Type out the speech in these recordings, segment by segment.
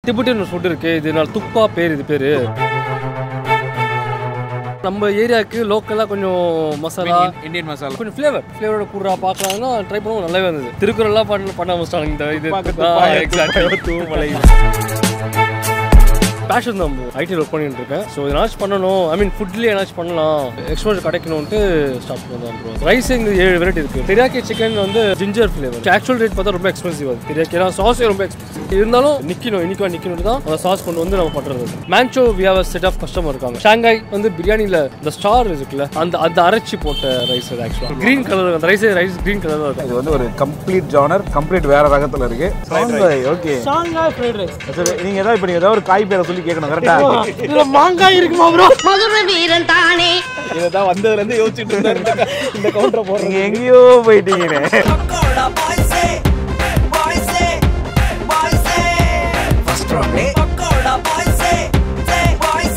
Tibetan food இருக்கு இது நான் துப்பா பேர் இது பேரு நம்ம ஏரியாவுக்கு லோக்கலாக கொஞ்சம் மசாலா இந்தியன் மசாலா கொஞ்சம் ஃப்ளேவர் ஃப்ளேவரோட கூடுறா பார்க்கலாம்னா ட்ரை பண்ணுவோம் நல்லாவே இருந்தது திருக்குறள்லாம் பண்ண பண்ண ஆரம்பிச்சிட்டாங்க இந்த இது எக்ஸாக்ட் பேஷன் தான் ஐடியில் ஒர்க் பண்ணிட்டு இருக்கேன் ஸோ ஏதாச்சும் பண்ணணும் ஐ மீன் ஃபுட்லேயே ஏதாச்சும் பண்ணலாம் எக்ஸ்போஜர் கிடைக்கணும்ட்டு ஸ்டார்ட் பண்ணலாம் ப்ரோ ரைஸ் இங்கே ஏழு வெரைட்டி இருக்குது தெரியாக்கி சிக்கன் வந்து ஜிஞ்சர் ஃப்ளேவர் ஆக்சுவல் ரேட் பார்த்தா ரொம்ப எக்ஸ்பென்சிவ் அது தெரியாக்கி ஏன்னா சாஸே ரொம்ப எக்ஸ்பென்சிவ் இருந்தாலும் நிற்கணும் இன்னைக்கு நிற்கணும் தான் அந்த சாஸ் கொண்டு வந்து நம்ம பண்ணுறது manchow we have set of customer இருக்காங்க ஷாங்காய் வந்து பிரியாணியில் இந்த ஸ்டார் இருக்குல்ல அந்த அந்த அரைச்சி போட்ட ரைஸ் அது ஆக்சுவலாக க்ரீன் கலர் அந்த ரைஸே ரைஸ் க்ரீன் கலர் இருக்கும் இது வந்து ஒரு கம்ப்ளீட் ஜானர் கம்ப்ளீட் வேற ரகத்துல இருக்கு ஓகே மாங்காய் ஃப்ரைட் ரைஸ் நீங்க ஏதாவது இப்போ நீங்க ஏதாவது ஒரு காய் பேரை சொல்லி கேட்கணும் கரெக்டா இதுல மாங்காய் இருக்குமா ப்ரோ மதுர வீரன் தானே இதான் வந்ததுல இருந்து யோசிச்சுட்டு இருந்தாரு இந்த கவுண்டரை போடுறேன் நீங்க எங்கேயோ போயிட்டீங்கன்னு Pakoda boys, boys, boys. First round, Pakoda boys, boys,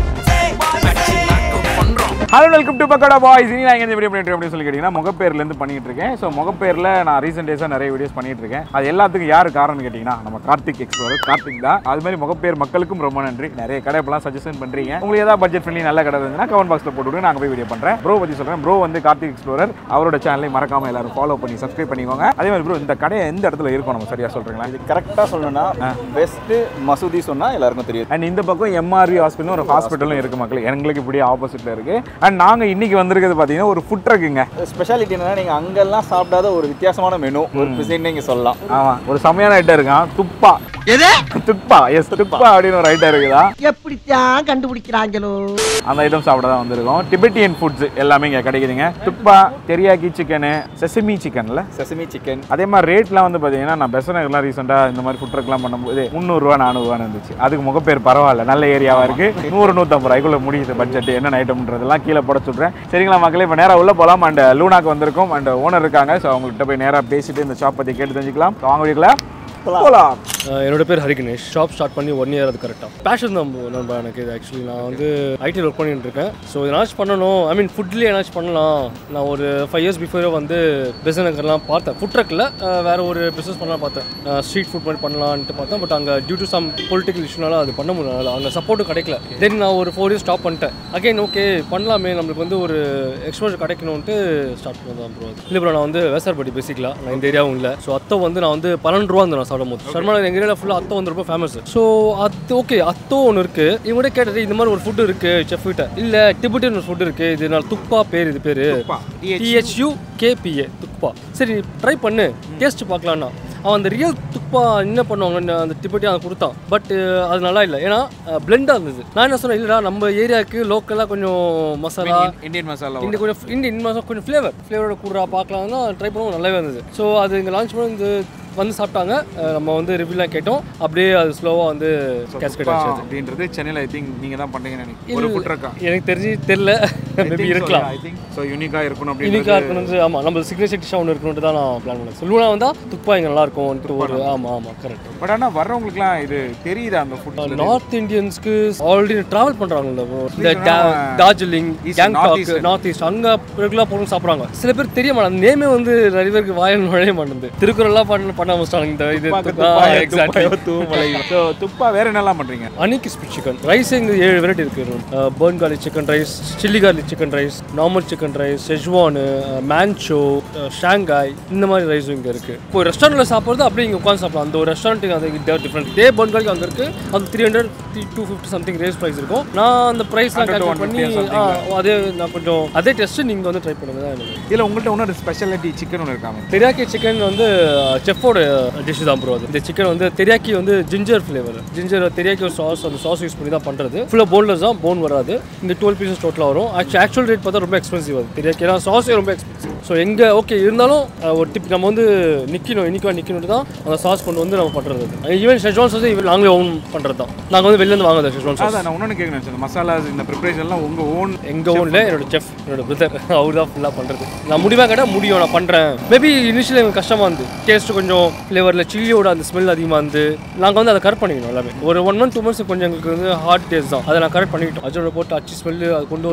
boys. Hello welcome to Pakoda boys இனி நான் எங்க வீடியோ பண்ணிட்டு அப்படின்னு சொல்லி கேட்டீங்கன்னா முகப்பேர்ல இருந்து பண்ணிட்டு இருக்கேன் ஸோ முகப்பேர்ல நான் ரீசெண்ட் டேஸா நிறைய வீடியோஸ் பண்ணிட்டு இருக்கேன் அது எல்லாத்துக்கும் யாரு காரணம் கேட்டீங்கன்னா நம்ம கார்த்திக் எக்ஸ்ப்ளோரர் கார்த்திக் தான் அது மாதிரி முகப்பேர் மக்களுக்கும் ரொம்ப நன்றி நிறைய கடை இப்பெல்லாம் சஜஷன் பண்றீங்க உங்களுக்கு ஏதாவது பட்ஜெட் ஃப்ரெண்ட்லி நல்ல கடை இருந்துச்சுன்னா கமெண்ட் பாக்ஸ்ல போட்டு விடுங்க நாங்க போய் வீடியோ பண்றேன் ப்ரோ பத்தி சொல்றேன் ப்ரோ வந்து கார்த்திக் எக்ஸ்ப்ளோரர் அவரோட சேனலை மறக்காம எல்லாரும் ஃபாலோ பண்ணி சப்ஸ்கிரைப் பண்ணிக்கோங்க அதே மாதிரி ப்ரோ இந்த கடை எந்த இடத்துல இருக்கும் நம்ம சரியா சொல்றீங்களா இது கரெக்டாக சொல்லணும்னா பெஸ்ட் மசூதி சொன்னா எல்லாருக்கும் தெரியும் அண்ட் இந்த பக்கம் எம்ஆர்வி ஹாஸ்பிட்டல் ஒரு ஹாஸ்பிட்டலும் இருக்கு மக்கள் எங்களுக்கு இப்படி ஆப்போசிட்ல இருக்கு அண்ட் நாங்க இன்னைக்கு வந்திருக்கிறது பாத்தீங்கன்னா ஒரு ஃபுட் ட்ரக்குங்க ஸ்பெஷாலிட்டி என்னன்னா நீங்க அங்கெல்லாம் சாப்பிடாத ஒரு வித்தியாசமான மெனு ஒரு பிசின் நீங்க சொல்லலாம் ஆமா ஒரு செமையான ஐட்டம் இருக்கான் துப்பா எது துப்பா எஸ் துப்பா அப்படின்னு ஒரு ஐட்டம் இருக்குதா எப்படித்தான் கண்டுபிடிக்கிறாங்களோ அந்த ஐட்டம் சாப்பிட தான் வந்திருக்கோம் டிபெட்டியன் ஃபுட்ஸ் எல்லாமே இங்கே கிடைக்குதுங்க துப்பா தெரியாக்கி சிக்கனு செசமி சிக்கன்ல செசமி சிக்கன் அதே மாதிரி ரேட்லாம் வந்து பார்த்தீங்கன்னா நான் பெசனர்லாம் ரீசெண்டாக இந்த மாதிரி ஃபுட் ட்ரக்லாம் பண்ணும்போது முந்நூறுரூவா நானூறுவான்னு இருந்துச்சு அதுக்கு முகப்பேர் பரவாயில்ல நல்ல ஏரியாவாக இருக்கு நூறு நூற்றம்பது ரூபாய்க்குள்ள முடியுது பட்ஜெட் என்னென்ன ஐட்டம்ன்றதெல்லாம் கீழே போட சொல்கிறேன் சரிங்களா மக்களே இப்போ நேராக உள்ள போகலாம் அண்ட் லூனாக்கு வந்திருக்கோம் அண்ட் ஓனர் இருக்காங்க ஸோ அவங்கள்ட்ட போய் நேராக பேசிட்டு இந்த ஷாப் பற்றி கேட்டு தெரிஞ்சுக்கலாம் ஸோ வாங்க வீட்டில் போகலாம் அஹ் என்னோட பேர் ஹரிகணேஷ் ஷாப் ஸ்டார்ட் பண்ணி ஒன் இயர் அது கரெக்டாக பேஷன் தான் bro நண்பா எனக்கு இது ஆக்சுவலி நான் வந்து ஐடியில் ஒர்க் பண்ணிட்டு இருக்கேன் ஸோ ஏதாச்சும் பண்ணணும் ஐ மீன் ஃபுட்லேயே ஏதாச்சும் பண்ணலாம் நான் ஒரு ஃபைவ் இயர்ஸ் பிஃபோரே வந்து பிஸ்னஸ்லாம் பார்த்தேன் ஃபுட் ட்ரக்கில் வேறு ஒரு பிஸ்னஸ் பண்ணலாம் பார்த்தேன் ஸ்ட்ரீட் ஃபுட் மாதிரி பண்ணலான்ட்டு பார்த்தேன் பட் அங்கே டியூ டு சம் பொலிட்டிக்கல் இஷ்யூனால அது பண்ண முடியல அங்கே சப்போர்ட்டும் கிடைக்கல தென் நான் ஒரு ஃபோர் இயர்ஸ் ஸ்டாப் பண்ணிட்டேன் அகைன் ஓகே பண்ணலாமே நம்மளுக்கு வந்து ஒரு எக்ஸ்போஜர் கிடைக்கணும்ட்டு ஸ்டார்ட் பண்ணதான் ப்ரோ இல்லை ப்ரோ நான் வந்து வேசார்பட்டி பேசிக்கலாம் நான் இந்த ஏரியாவும் இல்லை ஸோ அத்தை வந்து நான் வந்து பன்னெண்டு ரூபா வந்து நான் சாப்பிடும் போது சர்மா எங்கள் ஏரியாவில் ஃபுல்லாக அத்தோ வந்து ரொம்ப ஃபேமஸ் ஸோ அத்து ஓகே அத்தோ ஒன்று இருக்கு இவங்க கேட்டது இந்த மாதிரி ஒரு ஃபுட் இருக்கு செஃப் கிட்ட இல்லை டிபெட்டியன் ஒரு ஃபுட் இருக்கு இது நான் துப்பா பேர் இது பேர் டிஹெச்யூ கேபிஏ துப்பா சரி ட்ரை பண்ணு டேஸ்ட் பார்க்கலான்னா அவன் அந்த ரியல் துப்பா என்ன பண்ணுவாங்க அந்த டிபெட்டி அதை கொடுத்தான் பட் அது நல்லா இல்லை ஏன்னா பிளெண்டாக இருந்தது நான் என்ன சொன்னேன் இல்லைடா நம்ம ஏரியாவுக்கு லோக்கலாக கொஞ்சம் மசாலா இந்தியன் மசாலா இந்த கொஞ்சம் இந்தியன் மாதம் கொஞ்சம் ஃப்ளேவர் ஃப்ளேவரோட கூடுறா பார்க்கலாம்னா ட்ரை பண்ணுவோம் நல்லாவே இருந்தது ஸோ அது இங்கே லான்ச் பண்ணி இந்த வந்து சாப்பிட்டாங்க அஹ் நம்ம வந்து ரிவ்யூலாம் கேட்டோம் அப்படியே அது ஸ்லோவாக வந்து கேஸ்கெட் ஆச்சு அப்படின்றது சென்னையில் ஐ திங்க் நீங்கள் தான் பண்ணுறீங்கன்னு நினைக்கிறேன் ஒரு ஃபுட் ட்ரக்கா எனக்கு தெரிஞ்சு தெரில மேபி இருக்கலாம் ஐ திங்க் ஸோ யூனிக்காக இருக்கணும் யூனிக்காக அப்படின்னு இருக்கணும் ஆமாம் நம்ம சிக்னேச்சர் டிஷ்ஷாக ஒன்று இருக்கணும்ட்டு தான் நான் பிளான் பண்ணேன் சொல்லுவா வந்தால் துப்பா இங்கே நல்லா இருக்கும்ட்டு ஒரு ஆமாம் ஆமாம் கரெக்ட் பட் ஆனால் வர்றவங்களுக்குலாம் இது தெரியுது அந்த ஃபுட் நார்த் இந்தியன்ஸ்க்கு ஆல்ரெடி ட்ராவல் பண்ணுறாங்கல்ல bro. இந்த Please, டா- ஆமா. Darjeeling East, North Gangtok Eastern. North east அங்கே ரெகுலராக போகணும் சாப்பிட்றாங்க சில பேர் தெரிய மாட்டாங்க நேமே வந்து நிறைய பேருக்கு வாயில் நுழைய மாட்டேங்குது திருக்குறள்லாம் பண்ண பண்ண ஆரம்பிச்சிட்டாங்க இந்த இது எக்ஸாக்ட்லி ஸோ துப்பா வேற என்னெல்லாம் பண்ணுறீங்க அனி கிறிஸ்பி சிக்கன் ரைஸ் இங்கே ஏழு வெரைட்டி இருக்கு burn garlic chicken rice chilli garlic chicken rice normal chicken rice schezwan manchow Shanghai இந்த மாதிரி ரைஸும் இங்கே இருக்கு இப்போ ரெஸ்டாரண்ட்டில் சாப்பிட்றது அப்படியே இங்கே உட்காந்து சாப்பிடலாம் அந்த ஒரு ரெஸ்டாரண்ட்டுக்கு அது டிஃப்ரெண்ட் இதே பர்ன் கார்லிக் அங்கே இருக்கு அது three hundred three two fifty something rice price இருக்கும் நான் அந்த ப்ரைஸ்லாம் 100 to calculate பண்ணி 150 ஆ, அதே நான் கொஞ்சம் அதே டெஸ்ட்டு நீங்கள் வந்து ட்ரை பண்ணுங்க தான் எனக்கு இதில் உங்கள்கிட்ட இன்னொரு ஸ்பெஷாலிட்டி சிக்கன் ஒன்று இருக்காங்க தெரியாக்கி சிக்கன் வந்து செஃப்போட டிஷ் தான் ப்ரோ அது இந்த சிக்கன் வந்து தெரியாக்கி வந்து ஜிஞ்சர் ஃப்ளேவர் ஜிஞ்சர் தெரியாக்கி ஒரு சாஸ் அந்த சாஸ் யூஸ் பண்ணி தான் பண்ணுறது ஃபுல்லாக போன்லெஸ் தான் போன் வராது இந்த டுவெல் பீசஸ் டோட்டலாக வரும் ஆக்சுவல் ஆக்சுவல் ரேட் பார்த்தா ரொம்ப எக்ஸ்பென்சிவ் அது தெரியாக்கி ஏன்னா சாஸே ரொம்ப எக்ஸ்பென்சிவ் ஸோ எங்கே ஓகே இருந்தாலும் அஹ், ஒரு டிப் நம்ம வந்து நிற்கணும் இன்னைக்கு நிற்கணும் தான் அந்த சாஸ் கொண்டு வந்து நம்ம பண்ணுறது ஈவன் ஷெஜ்வான் சாஸ் ஈவன் நாங்களே ஓன் பண்ணுறது தான் நாங்கள் வந்து வெளிலேருந்து வாங்குறது ஷெஜ்வான் சாஸ் அதான் நான் இன்னொன்று கேட்கணும் இந்த மசாலாஸ் இந்த ப்ரிப்பரேஷன்லாம் உங்கள் ஓன் எங்கள் ஊரில் என்னோட செஃப் என்னோட பிரதர் அவர் தான் ஃபுல்லாக பண்ணுறது நான் முடிவாக கேட்டால் முடியும் நான் பண்ணுறேன் மேபி இனிஷியல் எனக்கு கஷ்டமாக இருந்து டேஸ்ட்டு கொஞ்சம் ஃப்ளேவரில் சில்லியோட அந்த ஸ்மெல் அதிகமாக இருந்து நாங்கள் வந்து அதை கரெக்ட் பண்ணிக்கணும் எல்லாமே ஒரு ஒன் மந்த் டூ மந்த்ஸ் கொஞ்சம் எங்களுக்கு வந்து ஹார்ட் டேஸ்ட் தான் அதை நான் கரெக்ட் பண்ணிக்கிட்டோம் அதோட போட்டு அச்சு ஸ்மெல்லு அது கொண்டு வரும் உங்களுக்கு தெரியும்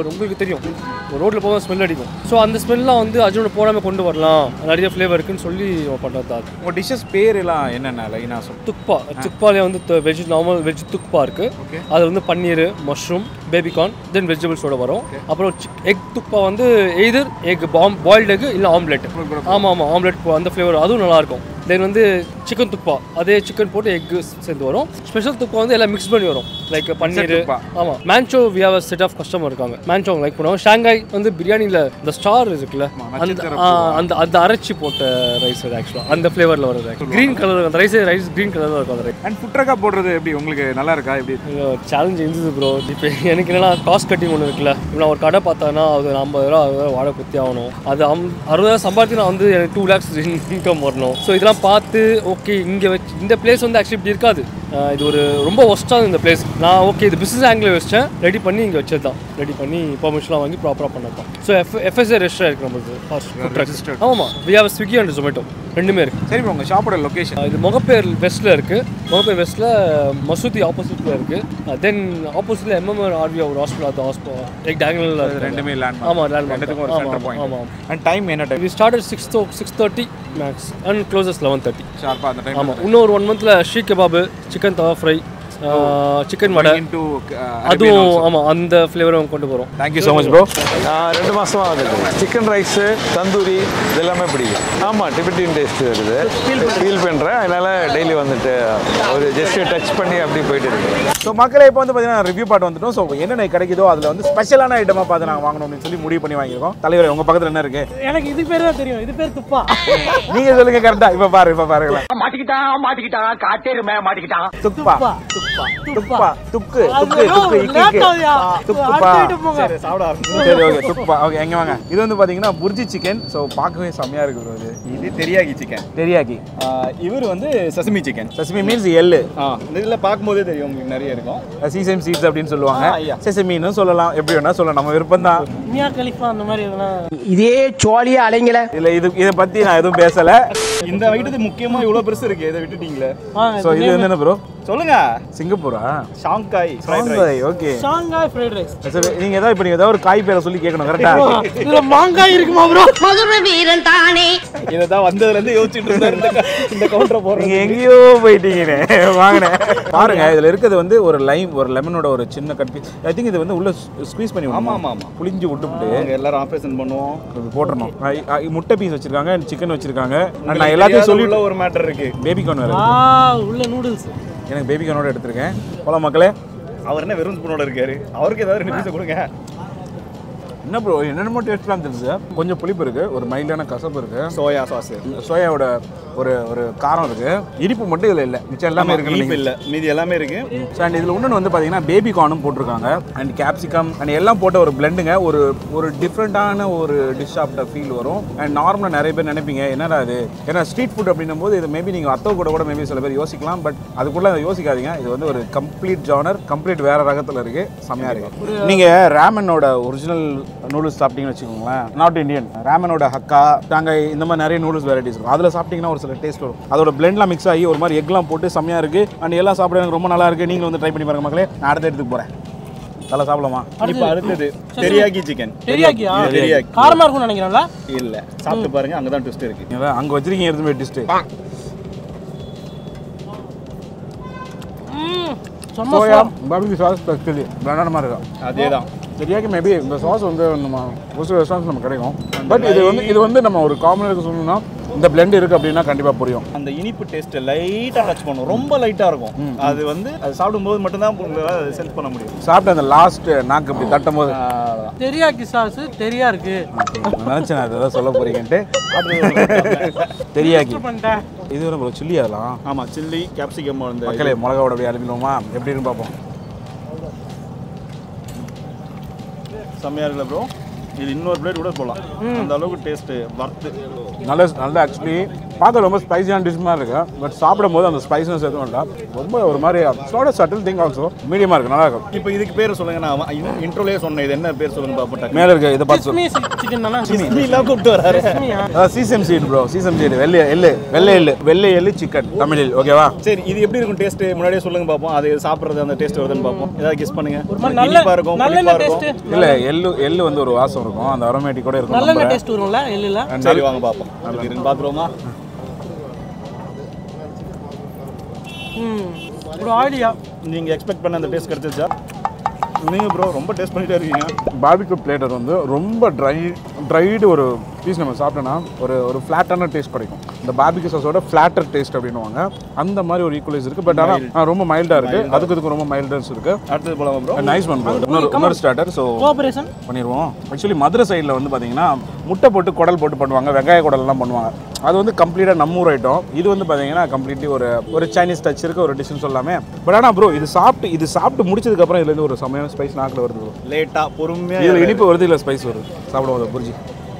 தெரியும் ரோட்டில் போக ஸ்மெல் அடிக்கும் ஸோ அந்த ஸ்மெல்லாம் வந்து அஜினோட போடாமல் கொண்டு வரலாம் நிறைய ஃப்ளேவர் இருக்குன்னு சொல்லி பண்ணுறது தான் அது உங்கள் டிஷ்ஷஸ் பேர் எல்லாம் என்னென்ன லைனாக சொல்லுங்கள் துக்பா துக்பாலே வந்து வெஜ் நார்மல் வெஜ் துக்பா இருக்கு அது வந்து பன்னீர் மஷ்ரூம் பேபிகார்ன் தென் வெஜிடபிள்ஸோட வரும் அப்புறம் எக் துக்பா வந்து either egg bomb boiled egg இல்லை ஆம்லெட் ஆமாம் ஆமாம் ஆம்லெட் அந்த ஃப்ளேவர் அதுவும் நல்லா இருக்கும் தென் வந்து சிக்கன் துப்பா அதே சிக்கன் போட்டு எக் சேர்ந்து வரும் ஸ்பெஷல் துப்பா வந்து எல்லாம் மிக்ஸ் பண்ணி வரும் லைக் பன்னீர் துப்பா. ஆமாம் manchow we have set of customer இருக்காங்க மேன்ச்சோ லைக் பண்ணுவாங்க ஷாங்காய் வந்து பிரியாணியில் இந்த ஸ்டார் இருக்குல்ல அந்த நட்சத்திர ஆ, அந்த அந்த அரைச்சி போட்ட ரைஸ் அது ஆக்சுவலாக அந்த ஃப்ளேவரில் வருது க்ரீன் கலர் அந்த ரைஸ் ரைஸ் க்ரீன் கலரில் இருக்கும் அந்த ரைஸ் அண்ட் ஃபுட் ட்ரக்கா போடுறது எப்படி உங்களுக்கு நல்லா இருக்கா எப்படி சேலஞ்ச் இருந்தது ப்ரோ இப்போ எனக்கு என்னன்னா காஸ்ட் கட்டிங் ஒன்று இருக்குல்ல இப்போ நான் ஒரு கடை பார்த்தேன்னா அது ஒரு ஐம்பது ரூபா அறுபது ரூபா வாடகை குத்தி ஆகணும் அது அம் அறுபதாயிரம் சம்பாதிச்சு நான் வந்து எனக்கு டூ லேக்ஸ் இன்கம் வரணும் ஸோ இதெல்லாம் பார்த்து ஓகே இங்கே வச்சு இந்த பிளேஸ் வந்து ஆக்சுவலி இப்படி இருக்காது அஹ் இது ஒரு ரொம்ப ஒஸ்ட்டாக இந்த பிளேஸ் நான் ஓகே இது பிஸ்னஸ் ஆங்கிள் வச்சேன் ரெடி பண்ணி இங்கே வச்சது தான் ரெடி பண்ணி பெர்மிஷன்லாம் வாங்கி ப்ராப்பராக பண்ணது தான் ஸோ எஃப் எஃப்எஸ்ஏ ரெஜிஸ்டர் இருக்குது நம்மளுக்கு registered. ஆமாம் we have Swiggy and Zomato ரெண்டுமே இருக்குது சரி bro, உங்க ஷாப்போட லொகேஷன் இது முகப்பேர் வெஸ்ட்டில் இருக்குது முகப்பேர் வெஸ்ட்டில் மசூதி ஆப்போசிட்டில் இருக்குது தென் ஆப்போசிட்டில் எம்எம்ஆர் ஆர்வி ஒரு ஹாஸ்பிட்டல் அது ஹாஸ்பிட்டல் லைக் டேங்கலில் ரெண்டுமே லேண்ட் ஆமாம் லேண்ட் ரெண்டுத்துக்கும் ஒரு சென்டர் பாயிண்ட் ஆமாம் அண்ட் டைம் என்ன டைம் இது started six though six thirty max and closes eleven thirty ஷார்ப்பாக அந்த டைம் ஆமாம் இன்னும் ஒரு ஒன் மந்தில் seekh kebab chicken tawa fry chicken வடை இன்டு அதுவும் ஆமாம் அந்த ஃப்ளேவரும் கொண்டு போகிறோம் தேங்க்யூ ஸோ மச் ப்ரோ நான் ரெண்டு மாசமா ஆகுது சிக்கன் ரைஸு தந்தூரி இது எல்லாமே பிடிக்கும் ஆமாம் டிபெட்டின் டேஸ்ட் இருக்குது ஃபீல் பண்ணுறேன் அதனால டெய்லி வந்துட்டு ஒரு ஜஸ்ட் டச் பண்ணி அப்படி போயிட்டு இருக்கேன் ஸோ மக்களே இப்போ வந்து பார்த்தீங்கன்னா ரிவ்யூ பாட்டு வந்துட்டோம் ஸோ என்னென்ன கிடைக்குதோ அதில் வந்து ஸ்பெஷலான ஐட்டமாக பார்த்து நாங்கள் வாங்கணும் அப்படின்னு சொல்லி முடிவு பண்ணி வாங்கியிருக்கோம் தலைவர் உங்கள் பக்கத்தில் என்ன இருக்கு எனக்கு இது பேர் தான் தெரியும் இது பேர் துப்பா நீங்க சொல்லுங்க கரெக்டா இப்ப பாரு இப்ப பாருங்களேன் மாட்டிக்கிட்டான் மாட்டிக்கிட்டான் காட்டேருமே மாட்டிக்கிட்டான் துப்பா துப்பா துப்பா துக்கு அது துக்கு துக்கு வெறும் இக்கு late ஆகுதுயா. துக்குப்பா அடுத்த item போங்க. சரி சாப்பிட ஆரம்பிச்சு சரி ஓகே துக்குப்பா ஓகே எங்க வாங்க இது வந்து பாத்தீங்கன்னா புர்ஜி சிக்கன் ஸோ பார்க்கவே செம்மையா இருக்கு bro இது இது தெரியாகி சிக்கன் தெரியாக்கி இவர் வந்து சசமி சிக்கன் சசிமி மீன்ஸ் எள்ளு ஆ இந்த இதில் பார்க்கும்போதே தெரியும் உங்களுக்கு நிறைய இருக்கும் சீசம் சீட்ஸ் அப்படின்னு சொல்லுவாங்க ஆ, yeah. செசமின்னு சொல்லலாம் எப்படி வேணா சொல்லலாம் நம்ம விருப்பம் தான் மியா கலிஃபா அந்த மாதிரி எதனா இதே சோழியா அலைங்கள இல்ல இது இதை பத்தி நான் எதுவும் பேசல இந்த ஐட்டத்து முக்கியமா இவ்வளோ பெருசு இருக்கு இதை விட்டுட்டீங்களே ஸோ இது வந்து என்ன ப்ரோ சொல்லுங்க சிங்கப்பூரா Shanghai fried rice okay Shanghai fried rice நீங்க ஏதாவது இப்போ நீங்க ஏதாவது ஒரு காய் பேரை சொல்லி கேட்கணும் கரெக்டா இதுல மாங்காய் இருக்குமா ப்ரோ மதுர வீரன் தானே இதை தான் வந்ததுலேருந்து யோசிச்சுட்டு இருந்தாரு இந்த க- இந்த கவுண்டரை நீங்க போடுறீங்க எங்கேயோ போயிட்டீங்கண்ணே வாங்கினேன் பாருங்க இதுல இருக்கிறது வந்து ஒரு லைம் ஒரு லெமனோட ஒரு சின்ன கட் பீஸ் ஐ திங்க் இது வந்து உள்ள ஸ்குவீஸ் பண்ணி ஆமா, விடணும். ஆமா, ஆமா. புளிஞ்சு விட்டுவிட்டு நாங்கள் எல்லாரும் ஆப்ரேஷன் பண்ணுவோம் இது போட்டுறணும் ஐ- ஐ- முட்டை பீஸ் வச்சிருக்காங்க சிக்கன் வச்சிருக்காங்க And நான் எல்லாத்தையும் சொல்லி உள்ள ஒரு மேட்டர் இருக்கு பேபி கார்ன் வேற ஆ இருக்கு. உள்ள நூடுல்ஸ் எனக்கு பேபி கார்னோட எடுத்திருக்கேன் போலாம் மக்களே அவர் என்ன வெறும் ஸ்பூனோட இருக்காரு அவருக்கு ஏதாவது ரெண்டு பீஸை கொடுங்க என்ன ப்ரோ என்னென்னமோ டேஸ்ட்லாம் தெரிஞ்சு கொஞ்சம் புளிப்பு இருக்கு ஒரு மைல்டான கசப்பு இருக்கு சோயா சாஸ் சோயாவோட ஒரு ஒரு காரம் இருக்கு இனிப்பு மட்டும் இதுல இல்ல மிச்சம் எல்லாமே இனிப்பு இருக்கு இல்ல மீதி எல்லாமே இருக்கு ஸோ அண்ட் இதில் இன்னொன்று வந்து பார்த்தீங்கன்னா பேபி கார்னும் போட்டிருக்காங்க அண்ட் கேப்சிகம் அண்ட் எல்லாம் போட்ட ஒரு பிளெண்டுங்க ஒரு ஒரு டிஃப்ரெண்ட்டான ஒரு டிஷ் சாப்பிட்ட ஃபீல் வரும் அண்ட் நார்மலாக நிறைய பேர் நினைப்பீங்க என்னடா இது ஏன்னா ஸ்ட்ரீட் ஃபுட் அப்படின்னும் போது இது மேபி நீங்கள் அத்தோ கூட கூட மேபி சில பேர் யோசிக்கலாம் பட் அதுக்குள்ளே அதை யோசிக்காதீங்க இது வந்து ஒரு கம்ப்ளீட் ஜானர் கம்ப்ளீட் வேற ரகத்தில் இருக்கு செம்மையாக இருக்கு நீங்கள் ரேமனோட ஒரிஜினல் நூடுல்ஸ் சாப்பிட்டீங்கன்னு வச்சுக்கோங்களேன் நார்த் இந்தியன் ரேமனோட ஹக்கா தாங்காய் இந்த மாதிரி நிறைய நூடுல்ஸ் வெரைட்டிஸ் இருக்கும் அதில் சாப்பிட்டீங்கன்னா ஒரு சில டேஸ்ட் வரும் அதோட பிளெண்ட்லாம் மிக்ஸ் ஆகி ஒரு மாதிரி எக்லாம் போட்டு செம்மையாக இருக்கு அண்ட் எல்லாம் சாப்பிட எனக்கு ரொம்ப நல்லா இருக்கு நீங்களும் வந்து ட்ரை பண்ணி பாருங்க மக்களே நான் அடுத்த இடத்துக்கு போகிறேன் நல்லா சாப்பிடலாமா இப்போ அடுத்தது தெரியாகி சிக்கன் தெரியாக்கியா தெரியாக்கி காரமா இருக்கும்னு நினைக்கிறேன்ல இல்ல சாப்பிட்டு பாருங்க அங்கதான் ட்விஸ்ட் இருக்கு நீங்க அங்கே வச்சிருக்கீங்க எடுத்து போய் டிஸ்ட்டு சும்மா சோயா பாபிக்கு சாஸ் ப்ளஸ் சில்லி பிரமாண்டமாக இருக்கும் அதேதான் தெரியாக்கி மேபி இந்த சாஸ் வந்து நம்ம ஒரு சில ரெஸ்டாரண்ட்ஸ் நம்ம கிடைக்கும் பட் இது வந்து இது வந்து நம்ம ஒரு காமனாக சொல்லணும்னா இந்த blend இருக்கு அப்படின்னா கண்டிப்பாக புரியும் அந்த இனிப்பு டேஸ்ட் லைட்டா டச் பண்ணும் ரொம்ப லைட்டா இருக்கும் அது வந்து அது சாப்பிடும்போது மட்டும்தான் உங்களால சென்ஸ் பண்ண முடியும் சாப்பிட்ட அந்த லாஸ்ட் நாக்கு இப்படி தட்டும் போது ஆஹ் தெரியாக்கி சாஸ் தெரியா இருக்கு நான் நினச்சேன் அதை தான் சொல்ல போறீங்கன்ட்டு தெரியாக்கி பண்ணிட்டேன் இது ஒரு ப்ரோ சில்லி அதெல்லாம் ஆமா சில்லி கேப்சிகம் வந்து மக்களே மிளகாவோட அப்படியே அனுப்பிடுவோமா எப்படி இருக்குன்னு பார்ப்போம் செம்மையா இருக்குல்ல ப்ரோ இது இன்னொரு பிளேட் கூட போடலாம் அந்த அளவுக்கு டேஸ்ட் வர்த்து நல்ல நல்ல ஆக்சுவலி பார்க்க ரொம்ப ஸ்பைசியான டிஷ் மாதிரி இருக்கு பட் சாப்பிடும் போது அந்த ஸ்பைஸ்னஸ் எதுவும் இல்லை ரொம்ப ஒரு மாதிரி ஸ்லோட சட்டில் திங் ஆல்சோ மீடியமாக இருக்கு நல்லா இருக்கும் இப்போ இதுக்கு பேர் சொல்லுங்க நான் இன்ட்ரோலயே சொன்னேன் இது என்ன பேர் சொல்லுங்க பாப்போம் மேலே இருக்க இதை பார்த்து சொல்லு. சிக்கன் தானே இஸ்மிலாம் கூப்பிட்டு வராரு அதான் sesame seed bro sesame seed வெள்ளை எள்ளு வெள்ளை எள்ளு வெள்ளை எள்ளு சிக்கன் தமிழில் ஓகேவா சரி இது எப்படி இருக்கும் டேஸ்ட் முன்னாடியே சொல்லுங்க பாப்போம் அது சாப்பிடுறது அந்த டேஸ்ட் வருதுன்னு பாப்போம் ஏதாவது கெஸ் பண்ணுங்க ஒரு மாதிரி நல்ல- இனிப்பா இருக்கும் நல்லெண்ணெய் புளிப்பா taste. இருக்கும் இல்ல எள்ளு எள்ளு வந்து ஒரு வாசம் இருக்கும் அந்த அரோமேட்டிக் கூட இருக்கும் நல்லெண்ணெய் நம்புறேன். டேஸ்ட் வரும்ல எள்ளுல சரி வாங்க பாப்போம் எப்படி இருக்குன்னு பாத்துருவோமா ம் ஒரு ஆயிலியா நீங்க எக்ஸ்பெக்ட் பண்ண அந்த டேஸ்ட் கிடைச்சிச்சா நீங்க ப்ரோ ரொம்ப டேஸ்ட் பண்ணிட்டே இருக்கீங்க பார்பிக்யூ பிளேட்டர் வந்து ரொம்ப ட்ரை ட்ரைடு ஒரு பீஸ் நம்ம சாப்பிட்டோன்னா ஒரு ஒரு ஃப்ளாட்டான டேஸ்ட் கிடைக்கும் இந்த பார்பிக்யூ சாஸோட ஃப்ளாட்டர் டேஸ்ட் அப்படின்னுவாங்க அந்த மாதிரி ஒரு ஈக்குவலைஸ் இருக்கு பட் ஆனால் ரொம்ப மைல்டாக இருக்கு அதுக்கு இதுக்கு ரொம்ப மைல்டன்ஸ் இருக்கு அடுத்தது போலாமா ப்ரோ நைஸ் ஒன் இன்னொரு இன்னொரு ஸ்டார்டர் ஸோ கோஆபரேஷன் பண்ணிடுவோம் ஆக்சுவலி மதுரை சைடில் வந்து பார்த்தீங்கன்னா முட்டை போட்டு குடல் போட்டு பண்ணுவாங்க வெங்காய குடல்லாம் பண்ணுவாங்க அது வந்து கம்ப்ளீட்டாக நம்ம ஊர் ஐட்டம் இது வந்து பார்த்தீங்கன்னா கம்ப்ளீட்லி ஒரு ஒரு சைனீஸ் டச் இருக்க ஒரு டிஷ்னு சொல்லாமே பட் ஆனால் ப்ரோ இது சாப்பிட்டு இது சாப்பிட்டு முடிச்சதுக்கப்புறம் இதுலேருந்து ஒரு செமையான ஸ்பைஸ் நாக்கில் வருது bro. லேட்டா பொறுமையா இதில் இனிப்பு வருது இல்லை ஸ்பைஸ் வருது சாப்பிடுவோம் புரிஞ்சு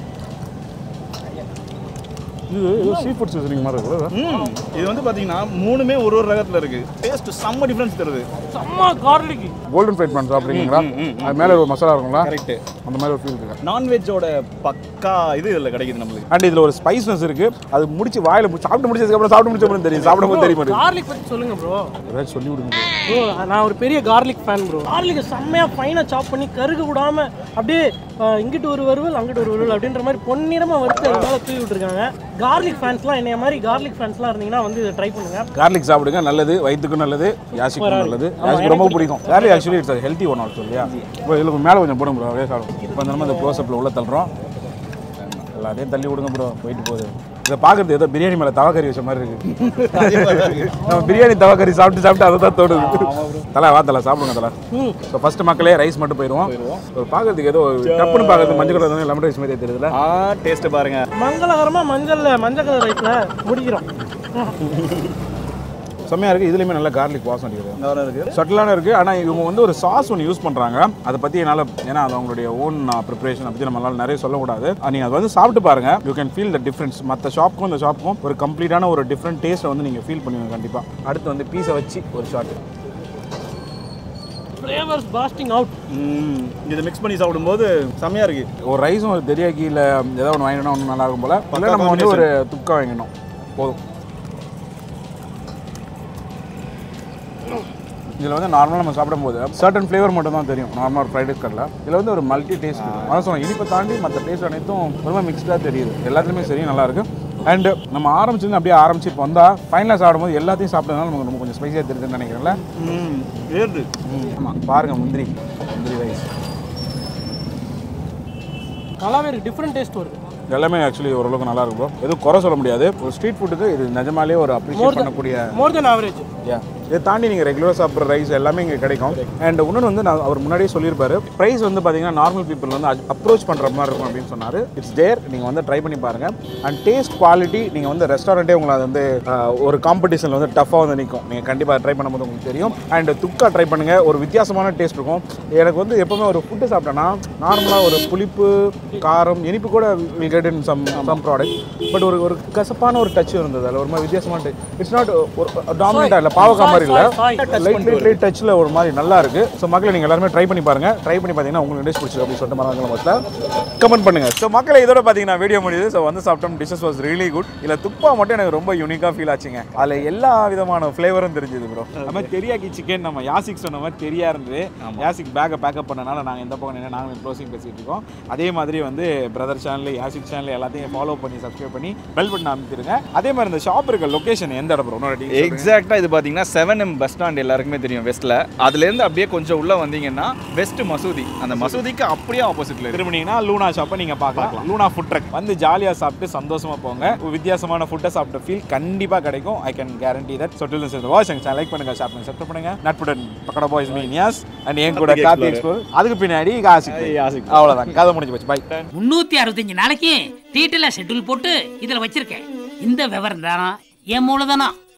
இது சீ ஃபுட் சீசனிங் மாதிரி இருக்கு ம் இது வந்து பாத்தீங்கன்னா மூணுமே ஒரு ஒரு ரகத்துல இருக்கு டேஸ்ட் செம்ம டிஃபரன்ஸ் தருது செம்ம கார்லிக் கோல்டன் ஃப்ரைட் பண்ண சாப்பிட்றீங்களா அது மேலே ஒரு மசாலா இருக்குங்களா கரெக்ட் அந்த மாதிரி ஒரு ஃபீல் இருக்கு நான்வெஜ்ஜோட பக்கா இது இதில் கிடைக்குது நம்மளுக்கு அண்ட் இதில் ஒரு ஸ்பைஸ்னஸ் இருக்கு அது முடிச்சு வாயில மு- சாப்பிட்டு முடிச்சதுக்கப்புறம் சாப்பிட்டு முடிச்ச அப்புறம் தெரியும் சாப்பிடும் போது தெரிய மாட்டேங்குது கார்லிக் பத்தி சொல்லுங்க ப்ரோ ஏதாச்சும் சொல்லி விடுங்க bro. ப்ரோ நான் ஒரு பெரிய கார்லிக் ஃபேன் ப்ரோ கார்லிக் செம்மையா ஃபைனா சாப் பண்ணி கருக விடாம அப்படியே அஹ், இங்கிட்டு ஒரு வறுவல் அங்கிட்டு ஒரு வறுவல் அப்படின்ற மாதிரி பொன்னிறமா வறுத்து அது மேல தூவி விட்டுருக்காங்க கார்லிக் ஃபேன்ஸ்லாம் என்னைய மாதிரி கார்லிக் ஃபேன்ஸ்லாம் இருந்தீங்கன்னா வந்து இதை ட்ரை பண்ணுங்க கார்லிக் சாப்பிடுங்க நல்லது வயிற்றுக்கும் நல்லது யாசிக்கும் நல்லது யாசிக்கு ரொம்ப பிடிக்கும் garlic actually it's healthy one also இல்லையா இப்போ இதில் மேலே கொஞ்சம் போடுங்க ப்ரோ அப்படியே சாப்பிடும் இப்போ நம்ம இந்த க்ளோஸ்அப்பில் உள்ள தள்ளுறோம் எல்லாத்தையும் தள்ளி விடுங்க ப்ரோ போயிட்டு போகுது இதை பார்க்குறது ஏதோ பிரியாணி மேலே தவக்கறி வச்ச மாதிரி இருக்கு நம்ம பிரியாணி தவக்கறி சாப்பிட்டு சாப்பிட்டு அதை தான் தோணுது தலை வா தலை சாப்பிடுங்க தலை ஸோ ஃபர்ஸ்ட் மக்களே ரைஸ் மட்டும் போயிடுவோம் ஒரு பார்க்கறதுக்கு ஏதோ டப்புன்னு பார்க்கறது மஞ்சள் கலர் லெமன் ரைஸ் மாதிரி தெரியுதுல ஆ டேஸ்ட் பாருங்க மங்களகரமா மஞ்சள்ல மஞ்சள் கலர் ரைஸ்ல முடிக்கிறோம் செம்மையாக இருக்குது இதுலேயுமே நல்லா கார்லிக் வாசம் அடிக்குது இந்த வர இருக்கு சட்டிலான இருக்குது ஆனால் இவங்க வந்து ஒரு சாஸ் ஒன்று யூஸ் பண்ணுறாங்க அதை பற்றி என்னால் ஏன்னா அது அவங்களுடைய ஓன் ப்ரிப்பரேஷன் பற்றி நம்மளால நிறைய சொல்லக்கூடாது நீங்கள் அதை வந்து சாப்பிட்டு பாருங்க you can feel the difference மற்ற ஷாப்புக்கும் இந்த ஷாப்புக்கும் ஒரு கம்ப்ளீட்டான ஒரு டிஃப்ரெண்ட் டேஸ்ட்டை வந்து நீங்கள் ஃபீல் பண்ணுவீங்க கண்டிப்பாக அடுத்து வந்து பீஸை வச்சு ஒரு ஷாட் ஃப்ளேவர்ஸ் பாஸ்டிங் அவுட் ம் இது மிக்ஸ் பண்ணி சாப்பிடும்போது செம்மையா இருக்கு ஒரு ரைஸும் ஒரு தெரியாக்கியில் ஏதாவது ஒன்று வாங்கினா ஒன்று நல்லா இருக்கும் போல் இல்லை நம்ம வந்து ஒரு துக்கா வாங்கினோம் போதும் இதில் வந்து நார்மலாக நம்ம சாப்பிடும்போது சர்டன் ஃப்ளேவர் மட்டும் தான் தெரியும் நார்மலாக ஒரு ஃப்ரைட் ரைஸ் கடையில் இதில் வந்து ஒரு மல்டி டேஸ்ட் இருக்கும் அதான் சொன்னேன் இனிப்பை தாண்டி மற்ற டேஸ்ட் அனைத்தும் ரொம்ப மிக்ஸ்டாக தெரியுது எல்லாத்துலேயுமே சரி நல்லா இருக்கு அண்ட் நம்ம ஆரம்பிச்சிருந்து அப்படியே ஆரம்பிச்சு இப்போ வந்தால் ஃபைனலாக சாப்பிடும்போது எல்லாத்தையும் சாப்பிட்டதுனால நமக்கு ரொம்ப கொஞ்சம் ஸ்பைஸியாக தெரியுதுன்னு நினைக்கிறேன்ல ம் ஏறுது ஆமாம் பாருங்கள் முந்திரி முந்திரி ரைஸ் நல்லாவே இருக்கு டிஃப்ரெண்ட் டேஸ்ட் வருது எல்லாமே ஆக்சுவலி ஓரளவுக்கு நல்லா இருக்கும் bro. எதுவும் குறை சொல்ல முடியாது ஒரு ஸ்ட்ரீட் ஃபுட்டுக்கு இது நிஜமாலே ஒரு அப்ரிஷியேட் பண்ணக்கூடிய மோர் தென் ஆவரேஜ் யா இதை தாண்டி நீங்கள் ரெகுலராக சாப்பிட்ற ரைஸ் எல்லாமே இங்கே கிடைக்கும் அண்ட் இன்னொன்று வந்து நான் அவர் முன்னாடியே சொல்லியிருப்பாரு ப்ரைஸ் வந்து பார்த்தீங்கன்னா நார்மல் பீப்புள் வந்து அப்ரோச் பண்ணுற மாதிரி இருக்கும் அப்படின்னு சொன்னார் இட்ஸ் தேர் நீங்கள் வந்து ட்ரை பண்ணி பாருங்கள் அண்ட் டேஸ்ட் குவாலிட்டி நீங்கள் வந்து ரெஸ்டாரண்ட்டே உங்களை அது வந்து ஆஹ், ஒரு காம்படிஷனில் வந்து டஃப்பாக வந்து நிற்கும் நீங்கள் கண்டிப்பாக ட்ரை பண்ணும்போது உங்களுக்கு தெரியும் அண்ட் துக்கா ட்ரை பண்ணுங்கள் ஒரு வித்தியாசமான டேஸ்ட் இருக்கும் எனக்கு வந்து எப்போவுமே ஒரு ஃபுட்டு சாப்பிட்டேன்னா நார்மலாக ஒரு புளிப்பு காரம் இனிப்பு கூட will get in some some product but ஒரு ஒரு கசப்பான ஒரு டச் இருந்தது அதில் ஒரு மாதிரி வித்தியாசமான டச் இட்ஸ் நாட் ஒரு டாமினேட்டாக இல்லை பாவக்காய் மாதிரி இல்லை லைட் லைட் லைட் டச்சில் ஒரு மாதிரி நல்லா இருக்கு ஸோ மக்களை நீங்கள் எல்லாருமே ட்ரை பண்ணி பாருங்க ட்ரை பண்ணி பார்த்தீங்கன்னா உங்களுக்கு டிஷ் பிடிச்சிருக்கு அப்படின்னு சொல்லிட்டு மறந்துங்களா மொத்தத்தில் கமெண்ட் பண்ணுங்க ஸோ மக்களை இதோட பார்த்தீங்கன்னா வீடியோ முடியுது ஸோ வந்து சாப்பிட்டோம் டிஷஸ் வாஸ் ரியலி குட் இதில் துப்பா மட்டும் எனக்கு ரொம்ப யூனிக்காக ஃபீல் ஆச்சுங்க அதில் எல்லா விதமான ஃப்ளேவரும் தெரிஞ்சது ப்ரோ நம்ம தெரியாக்கி சிக்கன் நம்ம யாசிக் சொன்ன மாதிரி தெரியா இருந்தது யாசிக் பேக்கை பேக்கப் பண்ணனால நாங்கள் இந்த பக்கம் நின்று நாங்கள் க்ளோசிங் பேசிட்டு இருக்கோம் அதே மாதிரி வந்து பிரதர் சேனல் யாசிக் சேனல் எல்லாத்தையும் ஃபாலோ பண்ணி சப்ஸ்கிரைப் பண்ணி பெல் பட்டன் அமைத்திருங்க அதே மாதிரி இந்த ஷாப் இருக்க லொகேஷன் எந்த இடம் ப்ரோ எக்ஸாக்டாக இது பார்த்தீங்கன்னா செவன் எம் பஸ் ஸ்டாண்ட் எல்லாருக்குமே தெரியும் வெஸ்ட்டில் அதுலேருந்து அப்படியே கொஞ்சம் உள்ளே வந்தீங்கன்னா வெஸ்ட் மசூதி அந்த மசூதிக்கு அப்படியே ஆப்போசிட்டில் இருக்கு திரும்பினீங்கன்னா லூனா ஷாப்பை நீங்கள் பார்க்கலாம் லூனா ஃபுட் ட்ரக் வந்து ஜாலியாக சாப்பிட்டு சந்தோஷமா போங்க ஒரு வித்தியாசமான ஃபுட்டை சாப்பிட்ட ஃபீல் கண்டிப்பாக கிடைக்கும் I can guarantee that so till இந்த வாட்ச் எங்க லைக் பண்ணுங்க ஷாப் பண்ணுங்க சப்ஸ்கிரைப் பண்ணுங்க நட்புடன் பக்கட பாய்ஸ் மீ நியாஸ் அண்ட் என் கூட கார்த்தி எக்ஸ்ப்ளோர் அதுக்கு பின்னாடி காசி யாசிக். அவ்வளோதான் கதை முடிஞ்சு போச்சு பை முன்னூத்தி அறுபத்தஞ்சு நாளைக்கு டீட்டெயிலாக ஷெட்யூல் போட்டு இதில் வச்சிருக்கேன் இந்த விவரம் தானா என் மூலதானா